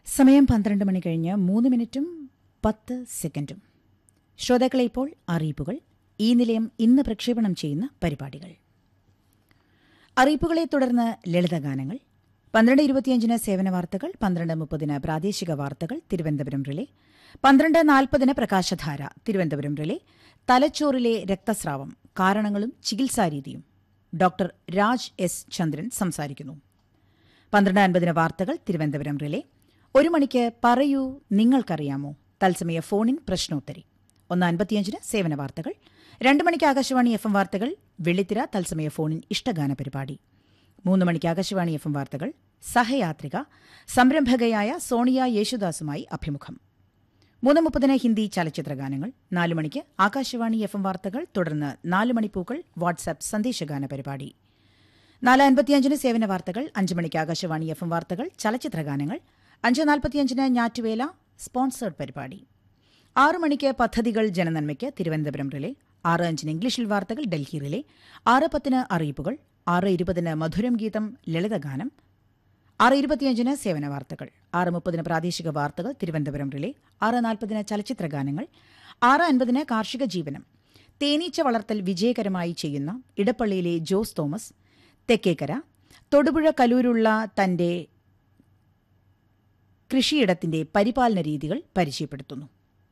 സമയം പന്ത്രണ്ട് മണി കഴിഞ്ഞ് മൂന്ന് മിനിറ്റും പത്ത് സെക്കൻഡും ശ്രോതാക്കളെ ഇപ്പോൾ അറിയിപ്പുകൾ ഈ നിലയം ഇന്ന് പ്രക്ഷേപണം ചെയ്യുന്ന പരിപാടികൾ അറിയിപ്പുകളെ തുടർന്ന് ലളിതഗാനങ്ങൾ പന്ത്രണ്ട് ഇരുപത്തിയഞ്ചിന് സേവന വാർത്തകൾ പന്ത്രണ്ട് മുപ്പതിന് പ്രാദേശിക വാർത്തകൾ തിരുവനന്തപുരം റിലേ പന്ത്രണ്ട് നാൽപ്പതിന് പ്രകാശധാര തിരുവനന്തപുരം റിലേ തലച്ചോറിലെ രക്തസ്രാവം കാരണങ്ങളും ചികിത്സാരീതിയും ഡോക്ടർ രാജ് എസ് ചന്ദ്രൻ സംസാരിക്കുന്നു പന്ത്രണ്ട് അൻപതിന് വാർത്തകൾ തിരുവനന്തപുരം റിലേ ഒരു മണിക്ക് പറയൂ നിങ്ങൾക്കറിയാമോ തത്സമയ ഫോണിൻ പ്രശ്നോത്തരി ഒന്ന് അൻപത്തിയഞ്ചിന് സേവന വാർത്തകൾ രണ്ട് മണിക്ക് ആകാശവാണി എഫ് എം വാർത്തകൾ വെള്ളിത്തിര തത്സമയ ഫോണിൻ ഇഷ്ടഗാന പരിപാടി മൂന്ന് മണിക്ക് ആകാശവാണി എഫ് എം വാർത്തകൾ സഹയാത്രിക സംരംഭകയായ സോണിയ യേശുദാസുമായി അഭിമുഖം മൂന്ന് മുപ്പതിന് ഹിന്ദി ചലച്ചിത്ര ഗാനങ്ങൾ നാല് മണിക്ക് ആകാശവാണി എഫ് എം വാർത്തകൾ തുടർന്ന് നാല് മണിപ്പൂക്കൾ വാട്സാപ്പ് സന്ദേശഗാന പരിപാടി നാല് അൻപത്തിയഞ്ചിന് സേവന വാർത്തകൾ അഞ്ച് മണിക്ക് ആകാശവാണി എഫ് എം വാർത്തകൾ ചലച്ചിത്ര ഗാനങ്ങൾ അഞ്ച് നാൽപ്പത്തിയഞ്ചിന് ഞാറ്റുവേല സ്പോൺസേഡ് പരിപാടി ആറ് മണിക്ക് പദ്ധതികൾ ജനനന്മയ്ക്ക് തിരുവനന്തപുരം റിലേ ആറ് അഞ്ചിന് ഇംഗ്ലീഷിൽ വാർത്തകൾ ഡൽഹി റിലേ ആറ് പത്തിന് അറിയിപ്പുകൾ ആറ് ഇരുപതിന് മധുരം ഗീതം ലളിതഗാനം ആറ് ഇരുപത്തിയഞ്ചിന് സേവന വാർത്തകൾ ആറ് മുപ്പതിന് പ്രാദേശിക വാർത്തകൾ തിരുവനന്തപുരം റിലേ ആറ് നാൽപ്പതിന് ചലച്ചിത്ര ഗാനങ്ങൾ ആറ് അൻപതിന് കാർഷിക ജീവനം തേനീച്ച വളർത്തൽ വിജയകരമായി ചെയ്യുന്ന ഇടപ്പള്ളിയിലെ ജോസ് തോമസ് തെക്കേക്കര തൊടുപുഴ കലൂരുള്ള തന്റെ കൃഷിയിടത്തിന്റെ പരിപാലന രീതികൾ പരിചയപ്പെടുത്തുന്നു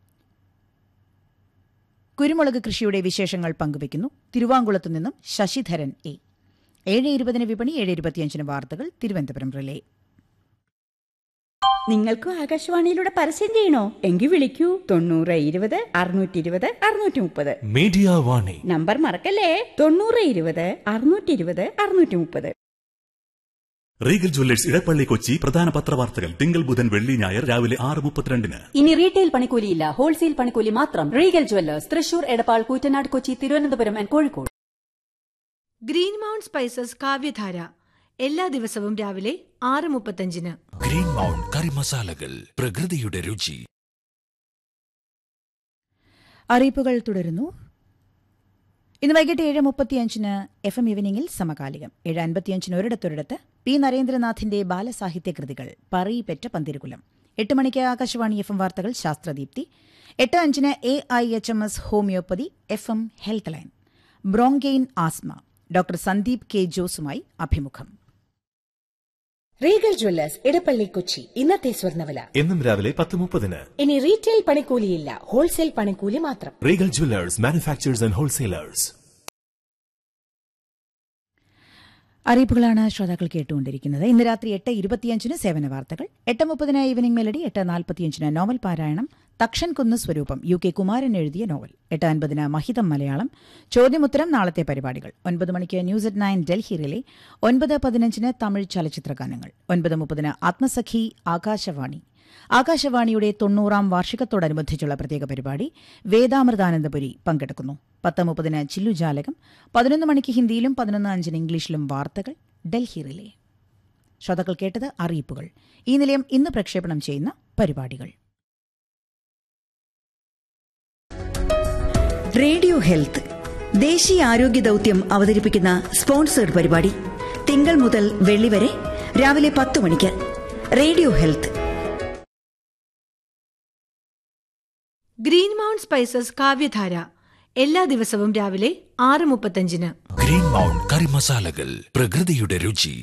കുരുമുളക് കൃഷിയുടെ വിശേഷങ്ങൾ പങ്കുവയ്ക്കുന്നു തിരുവാങ്കുളത്തു നിന്നും ശശിധരൻ എ ഏഴ് ഇരുപതിന് വിപണി ഏഴ് ഇരുപത്തിയഞ്ചിന് വാർത്തകൾ തിരുവനന്തപുരം റിലേ നിങ്ങൾക്കും ആകാശവാണിയിലൂടെ പരസ്യം ചെയ്യണോ എങ്കിൽ വിളിക്കൂ തൊണ്ണൂറ് ഇരുപത് അറുന്നൂറ്റി ഇരുപത് അറുന്നൂറ്റി മുപ്പത് മീഡിയ വാണി നമ്പർ മറക്കല്ലേ തൊണ്ണൂറ് ഇരുപത് അറുന്നൂറ്റി ഇരുപത് അറുന്നൂറ്റി മുപ്പത് റീഗൽ ജ്വല്ലേഴ്സ് ഇടപ്പള്ളി കൊച്ചി പ്രധാന പത്രവാർത്തകൾ തിങ്കൾ ബുധൻ വെള്ളി ഞായർ രാവിലെ ആറ് മുപ്പത്തിരണ്ടിന് ഇനി റീറ്റെയിൽ പണിക്കൂലിയില്ല ഹോൾസെയിൽ പണിക്കൂലി മാത്രം Regal Jewellers Thrissur Edappal Koottanad Kochi Thiruvananthapuram and Kozhikode Green Mount Spices കാവ്യധാര എല്ലാ ദിവസവും രാവിലെ ആറ് മുപ്പത്തഞ്ചിന് ഗ്രീൻ മൗണ്ട് കറി മസാലകൾ പ്രകൃതിയുടെ രുചി അറിയിപ്പുകൾ തുടരുന്നു ഇന്ന് വൈകിട്ട് ഏഴ് മുപ്പത്തിയഞ്ചിന് എഫ് എം ഈവനിംഗിൽ സമകാലികം ഏഴ് അൻപത്തിയഞ്ചിന് ഒരിടത്തൊരിടത്ത് പി നരേന്ദ്രനാഥിന്റെ ബാലസാഹിത്യ കൃതികൾ പറയിപ്പെറ്റ പന്തിരുകുലം എട്ട് മണിക്ക് ആകാശവാണി എഫ് എം വാർത്തകൾ ശാസ്ത്രദീപ്തി എട്ട് അഞ്ചിന് A I H M S homeopathy F M health line ബ്രോങ്കെയിൻ ആസ്മ ഡോക്ടർ സന്ദീപ് കെ ജോസുമായി അഭിമുഖം റീഗൽ ജ്വല്ലേഴ്സ് ഇടപ്പള്ളി കൊച്ചി ഇന്നത്തെ സ്വർണ്ണവില എന്നും രാവിലെ പത്ത് മുപ്പതിന് ഇനി റീറ്റെയിൽ പണിക്കൂലിയില്ല ഹോൾസെയിൽ പണിക്കൂലി മാത്രം Regal Jewellers manufacturers and wholesalers അറിയിപ്പുകളാണ് ശ്രോതാക്കൾ കേട്ടുകൊണ്ടിരിക്കുന്നത് ഇന്ന് രാത്രി എട്ട് ഇരുപത്തിയഞ്ചിന് സേവന വാർത്തകൾ എട്ട് മുപ്പതിന് ഈവനിംഗ് മെലഡി എട്ട് നാൽപ്പത്തിയഞ്ചിന് നോവൽ പാരായണം തക്ഷൻ കുന്ന് സ്വരൂപം യു കെ കുമാരൻ എഴുതിയ നോവൽ എട്ട് അൻപതിന് മഹിതം മലയാളം ചോദ്യമുത്തരം നാളത്തെ പരിപാടികൾ ഒൻപത് മണിക്ക് news at nine Delhi relay ഒൻപത് പതിനഞ്ചിന് തമിഴ് ചലച്ചിത്ര ഗാനങ്ങൾ ഒൻപത് മുപ്പതിന് ആത്മസഖി ആകാശവാണി ആകാശവാണിയുടെ തൊണ്ണൂറാം വാർഷികത്തോടനുബന്ധിച്ചുള്ള പ്രത്യേക പരിപാടി വേദാമൃതാനന്ദപുരി പങ്കെടുക്കുന്നു പത്ത് മുപ്പതിന് ചില്ലുജാലകം പതിനൊന്ന് മണിക്ക് ഹിന്ദിയിലും പതിനൊന്ന് അഞ്ചിന് ഇംഗ്ലീഷിലും വാർത്തകൾ ഡൽഹി റിലേ ശ്രോതാക്കൾ കേട്ടത് അറിയിപ്പുകൾ ഈ നിലയം ഇന്ന് പ്രക്ഷേപണം ചെയ്യുന്ന പരിപാടികൾ റേഡിയോ ഹെൽത്ത് ദേശീയ ആരോഗ്യ ദൗത്യം അവതരിപ്പിക്കുന്ന സ്പോൺസേഡ് പരിപാടി തിങ്കൾ മുതൽ വെള്ളി വരെ രാവിലെ പത്ത് മണിക്ക് radio health Green Mount Spices കാവ്യധാര എല്ലാ ദിവസവും രാവിലെ ആറ് മുപ്പത്തഞ്ചിന് ഗ്രീൻ മൗണ്ട് കറി മസാലകൾ പ്രകൃതിയുടെ രുചി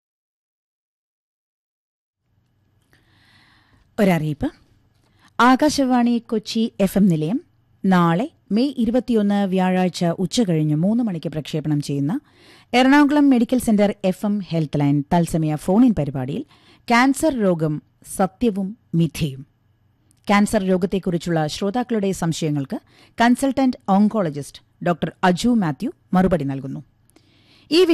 ഒരറിയിപ്പ് ആകാശവാണി കൊച്ചി എഫ് എം നിലയം നാളെ മെയ് ഇരുപത്തിയൊന്ന് വ്യാഴാഴ്ച ഉച്ചകഴിഞ്ഞ് മൂന്ന് മണിക്ക് പ്രക്ഷേപണം ചെയ്യുന്ന Ernakulam medical centre F M health line തത്സമയ ഫോണിൻ പരിപാടിയിൽ ക്യാൻസർ രോഗം സത്യവും മിഥ്യയും ക്യാൻസർ രോഗത്തെക്കുറിച്ചുള്ള ശ്രോതാക്കളുടെ സംശയങ്ങൾക്ക് consultant oncologist doctor Aju Mathew മറുപടി നൽകുന്നു ഈ